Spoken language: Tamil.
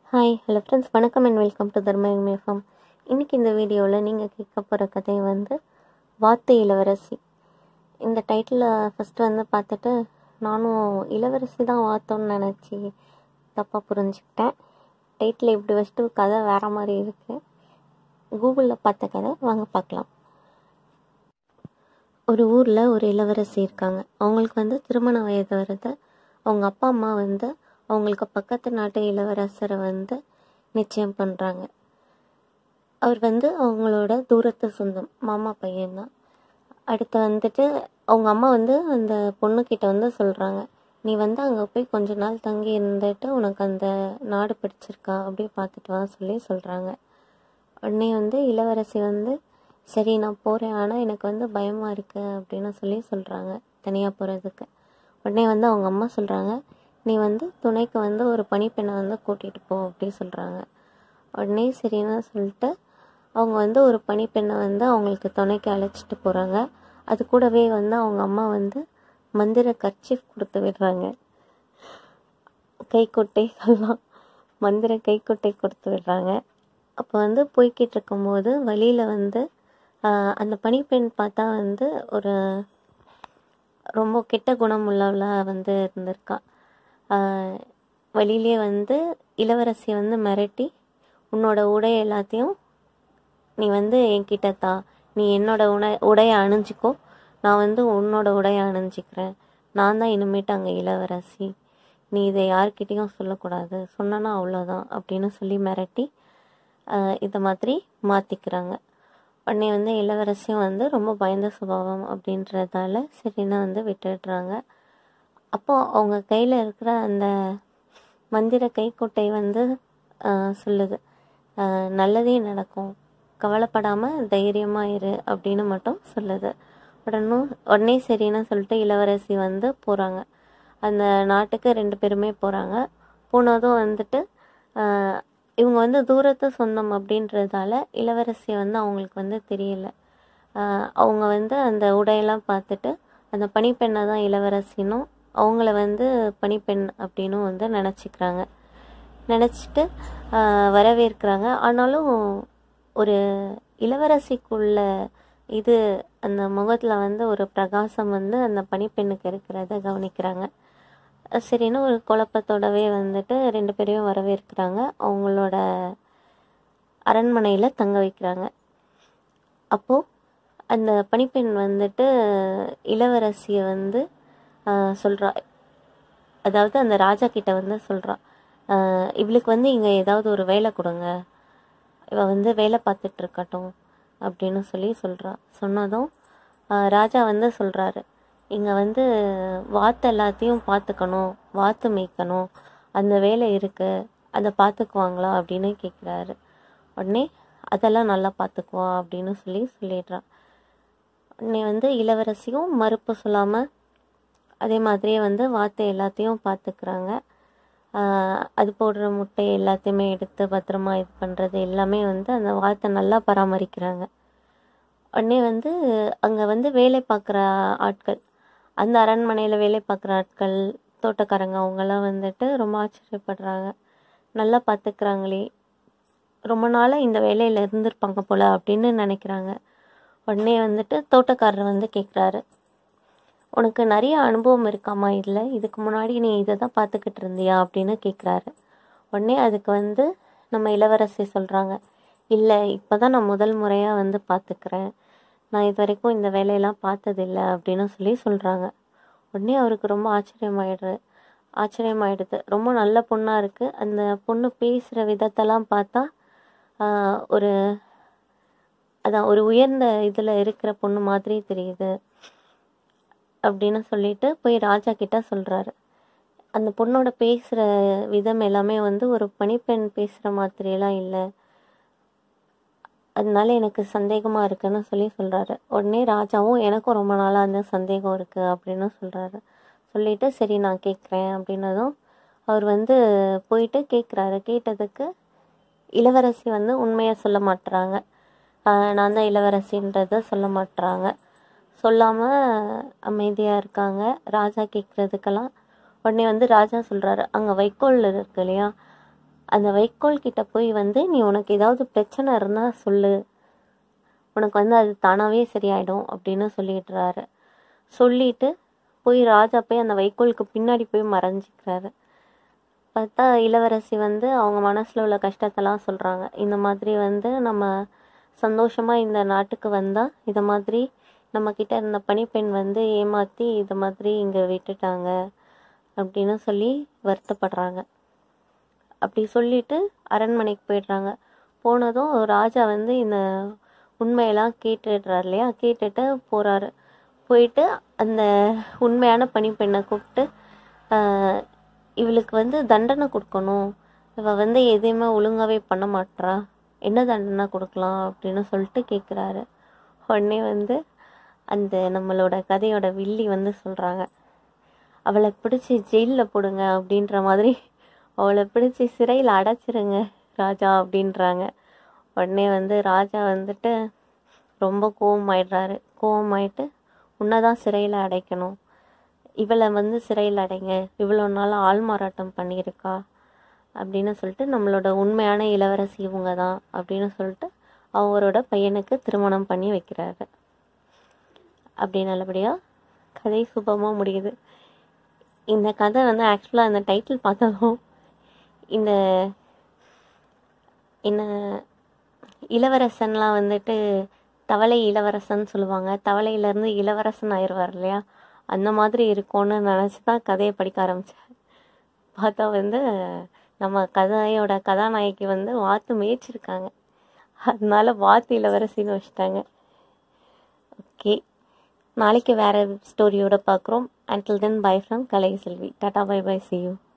ஹாய் ஹலோ ஃப்ரெண்ட்ஸ் வணக்கம் and welcome to Dharmayugam FM இன்றைக்கி இந்த வீடியோவில் நீங்கள் கேட்க போகிற கதை வந்து வாத்து இளவரசி இந்த டைட்டிலை ஃபஸ்ட்டு வந்து பார்த்துட்டு நானும் இளவரசி தான் வாத்தோன்னு நினச்சி தப்பாக புரிஞ்சுக்கிட்டேன் டைட்டில் இப்படி வச்சுட்டு கதை வேறு மாதிரி இருக்குது கூகுளில் பார்த்த கதை வாங்க பார்க்கலாம் ஒரு ஊரில் ஒரு இளவரசி இருக்காங்க அவங்களுக்கு வந்து திருமண வயது வருது அவங்க அப்பா அம்மா வந்து அவங்களுக்கு பக்கத்து நாட்டு இளவரசரை வந்து நிச்சயம் பண்ணுறாங்க அவர் வந்து அவங்களோட தூரத்து சொந்தம் மாமா பையன்தான் அடுத்து வந்துட்டு அவங்க அம்மா வந்து அந்த பொண்ணுக்கிட்ட வந்து சொல்கிறாங்க நீ வந்து அங்கே போய் கொஞ்ச நாள் தங்கி இருந்துட்டு உனக்கு அந்த நாடு பிடிச்சிருக்கா அப்படியே பார்த்துட்டு வா சொல்லி சொல்கிறாங்க உடனே வந்து இளவரசி வந்து சரி நான் போகிறேன் ஆனால் எனக்கு வந்து பயமாக இருக்குது அப்படின்னு சொல்லி சொல்கிறாங்க தனியாக போகிறதுக்கு உடனே வந்து அவங்க அம்மா சொல்கிறாங்க நீ வந்து துணைக்கு வந்து ஒரு பணிப்பெண்ணை வந்து கூட்டிகிட்டு போ அப்படி சொல்கிறாங்க உடனே சரின்னு சொல்லிட்டு அவங்க வந்து ஒரு பணிப்பெண்ணை வந்து அவங்களுக்கு துணைக்கு அழைச்சிட்டு போகிறாங்க அது கூடவே வந்து அவங்க அம்மா வந்து மந்திர கர்ச்சீஃப் கொடுத்து விடுறாங்க கைக்கொட்டைகள்லாம் மந்திர கைக்கொட்டை கொடுத்து விடுறாங்க அப்போ வந்து போய்கிட்டு இருக்கும்போது வழியில் வந்து ஆஹ், அந்த பணிப்பெண் பார்த்தா வந்து ஒரு ரொம்ப கெட்ட குணம் உள்ளவளாக வந்து இருந்திருக்கா ஆஹ், வழியிலே வந்து இளவரசியை வந்து மிரட்டி உன்னோட உடை எல்லாத்தையும் நீ வந்து என்கிட்ட தா நீ என்னோட உடை உடையை அணிஞ்சிக்கோ நான் வந்து உன்னோட உடையை அணிஞ்சிக்கிறேன் நான் தான் இனிமேட்டு அங்கே இளவரசி நீ இதை யார்கிட்டேயும் சொல்லக்கூடாது சொன்னனா அவ்வளோதான் அப்படின்னு சொல்லி மிரட்டி ஆஹ், இதை மாதிரி மாற்றிக்கிறாங்க உடனே வந்து இளவரசியும் வந்து ரொம்ப பயந்த சுபாவம் அப்படின்றதால சரின்னு வந்து விட்டுடுறாங்க அப்போ அவங்க கையில் இருக்கிற அந்த மந்திர கைக்குட்டை வந்து ஆஹ், சொல்லுது ஆஹ், நல்லதே நடக்கும் கவலைப்படாமல் தைரியமாக இரு அப்படின்னு மட்டும் சொல்லுது உடனும் உடனே சரின்னு சொல்லிட்டு இளவரசி வந்து போகிறாங்க அந்த நாட்டுக்கு ரெண்டு பேருமே போகிறாங்க போனதும் வந்துட்டு ஆஹ், இவங்க வந்து தூரத்து சொந்தம் அப்படின்றதால இளவரசி வந்து அவங்களுக்கு வந்து தெரியல ஆஹ், அவங்க வந்து அந்த உடையெல்லாம் பார்த்துட்டு அந்த பணிப்பெண்ணை தான் இளவரசினும் அவங்கள வந்து பணிப்பெண் அப்படின்னும் வந்து நினச்சிக்கிறாங்க நினச்சிட்டு வரவேற்கிறாங்க ஆனாலும் ஒரு இளவரசிக்குள்ள இது அந்த முகத்தில் வந்து ஒரு பிரகாசம் வந்து அந்த பணிப்பெண்ணுக்கு இருக்கிறத கவனிக்கிறாங்க அஹ் சரின்னு ஒரு குழப்பத்தோடவே வந்துட்டு ரெண்டு பேரையும் வரவேற்கிறாங்க அவங்களோட அரண்மனையில் தங்க வைக்கிறாங்க அப்போது அந்த பணிப்பெண் வந்துட்டு இளவரசியை வந்து சொல்கிறா அதாவது அந்த ராஜா கிட்ட வந்து சொல்கிறா இவளுக்கு வந்து இங்கே ஏதாவது ஒரு வேலை கொடுங்க இவ வந்து வேலை பார்த்துட்டு இருக்கட்டும் அப்படின்னு சொல்லி சொல்கிறா சொன்னதும் ஆஹ் ராஜா வந்து சொல்கிறாரு இங்கே வந்து வாத்து எல்லாத்தையும் பார்த்துக்கணும் வாத்து மேய்க்கணும் அந்த வேலை இருக்குது அதை பார்த்துக்குவாங்களா அப்படின்னு கேட்குறாரு உடனே அதெல்லாம் நல்லா பார்த்துக்குவா அப்படின்னு சொல்லி சொல்லிடுறான் உடனே வந்து இளவரசியும் மறுப்பு சொல்லாமல் அதே மாதிரியே வந்து வாத்து எல்லாத்தையும் பார்த்துக்கிறாங்க ஆஹ் அது போடுற முட்டை எல்லாத்தையுமே எடுத்து பத்திரமா இது பண்ணுறது எல்லாமே வந்து அந்த வாத்தை நல்லா பராமரிக்கிறாங்க உடனே வந்து அங்கே வந்து வேலை பார்க்குற ஆட்கள் அந்த அரண்மனையில் வேலை பார்க்குற ஆட்கள் தோட்டக்காரங்க அவங்கெல்லாம் வந்துட்டு ரொம்ப ஆச்சரியப்படுறாங்க நல்லா பார்த்துக்கிறாங்களே ரொம்ப நாளாக இந்த வேலையில் இருந்திருப்பாங்க போல அப்படின்னு நினைக்கிறாங்க உடனே வந்துட்டு தோட்டக்காரர் வந்து கேட்குறாரு உனக்கு நிறைய அனுபவம் இருக்காமா இதில் இதுக்கு முன்னாடி நீ இதை தான் பார்த்துக்கிட்டு இருந்தியா அப்படின்னு கேட்குறாரு உடனே அதுக்கு வந்து நம்ம இளவரசி சொல்கிறாங்க இல்லை இப்போ தான் நான் முதல் முறையாக வந்து பார்த்துக்கிறேன் நான் இது வரைக்கும் இந்த வேலையெல்லாம் பார்த்ததில்ல அப்படின்னு சொல்லி சொல்கிறாங்க உடனே அவருக்கு ரொம்ப ஆச்சரியமாயிடுது ஆச்சரியமாயிடுது ரொம்ப நல்ல பொண்ணாக இருக்குது அந்த பொண்ணு பேசுகிற விதத்தெல்லாம் பார்த்தா ஆஹ், ஒரு அதான் ஒரு உயர்ந்த இதில் இருக்கிற பொண்ணு மாதிரி தெரியுது அப்படின்னு சொல்லிட்டு போய் ராஜா கிட்ட சொல்கிறாரு அந்த பொண்ணோட பேசுகிற விதம் எல்லாமே வந்து ஒரு பணிப்பெண் பேசுகிற மாதிரியெல்லாம் இல்லை அதனால எனக்கு சந்தேகமாக இருக்குன்னு சொல்லி சொல்கிறாரு உடனே ராஜாவும் எனக்கும் ரொம்ப நாளாக அந்த சந்தேகம் இருக்குது அப்படின்னு சொல்கிறாரு சொல்லிட்டு சரி நான் கேட்குறேன் அப்படின்னதும் அவர் வந்து போயிட்டு கேட்குறாரு கேட்டதுக்கு இளவரசி வந்து உண்மையை சொல்ல மாட்டுறாங்க ஆஹ் நான் தான் இளவரசின்றதை சொல்ல மாட்டுறாங்க சொல்லாமல் அமைதியாக இருக்காங்க ராஜா கேட்குறதுக்கெல்லாம் உடனே வந்து ராஜா சொல்கிறாரு அங்கே வைக்கோல் இருக்கு இல்லையா அந்த வைக்கோல் கிட்ட போய் வந்து நீ உனக்கு ஏதாவது பிரச்சனை இருந்தால் சொல்லு உனக்கு வந்து அது தானாகவே சரியாயிடும் அப்படின்னு சொல்லிடுறாரு சொல்லிட்டு போய் ராஜா போய் அந்த வைக்கோலுக்கு பின்னாடி போய் மறைஞ்சிக்கிறாரு பார்த்தா இளவரசி வந்து அவங்க மனசில் உள்ள கஷ்டத்தெல்லாம் சொல்கிறாங்க இந்த மாதிரி வந்து நம்ம சந்தோஷமாக இந்த நாட்டுக்கு வந்தால் இதை மாதிரி நம்மக்கிட்ட இருந்த பணிப்பெண் வந்து ஏமாற்றி இதை மாதிரி இங்கே விட்டுட்டாங்க அப்படின்னு சொல்லி வருத்தப்படுறாங்க அப்படி சொல்லிட்டு அரண்மனைக்கு போயிடுறாங்க போனதும் ராஜா வந்து இந்த உண்மையெல்லாம் கேட்டுடுறாரு இல்லையா கேட்டுட்டு போகிறாரு போயிட்டு அந்த உண்மையான பணிப்பெண்ணை கூப்பிட்டு ஆஹ், இவளுக்கு வந்து தண்டனை கொடுக்கணும் இவ வந்து எதையுமே ஒழுங்காவே பண்ண மாட்றா என்ன தண்டனை கொடுக்கலாம் அப்படின்னு சொல்லிட்டு கேட்குறாரு உடனே வந்து அந்த நம்மளோட கதையோட வில்லி வந்து சொல்கிறாங்க அவளை பிடிச்சி ஜெயிலில் போடுங்க அப்படின்ற மாதிரி அவளை பிடிச்சி சிறையில் அடைச்சிருங்க ராஜா அப்படின்றாங்க உடனே வந்து ராஜா வந்துட்டு ரொம்ப கோவமாயிடுறாரு கோவமாயிட்டு உன்னை தான் சிறையில் அடைக்கணும் இவளை வந்து சிறையில் அடைங்க இவ்வளோ நாள் ஆள் மாறாட்டம் பண்ணியிருக்கா அப்படின்னு சொல்லிட்டு நம்மளோட உண்மையான இளவரசி இவங்க தான் அப்படின்னு சொல்லிட்டு அவரோட பையனுக்கு திருமணம் பண்ணி வைக்கிறாரு அப்படி நல்லபடியாக கதை சுபமாக முடியுது இந்த கதை வந்து ஆக்சுவலாக அந்த டைட்டில் பார்த்ததும் இந்த என்ன இளவரசன்லாம் வந்துட்டு தவளை இளவரசன் சொல்லுவாங்க தவளையிலேருந்து இளவரசன் ஆயிடுவார் இல்லையா அந்த மாதிரி இருக்கும்னு நினச்சி தான் கதையை படிக்க ஆரம்பித்தேன் பார்த்தா வந்து நம்ம கதையோட கதாநாயகி வந்து வாத்து மேய்ச்சிருக்காங்க அதனால வாத்து இளவரசின்னு வச்சுட்டாங்க ஓகே நாளைக்கு வேறு ஸ்டோரியோட பார்க்குறோம் until then bye from Kalai Selvi tata bye bye see you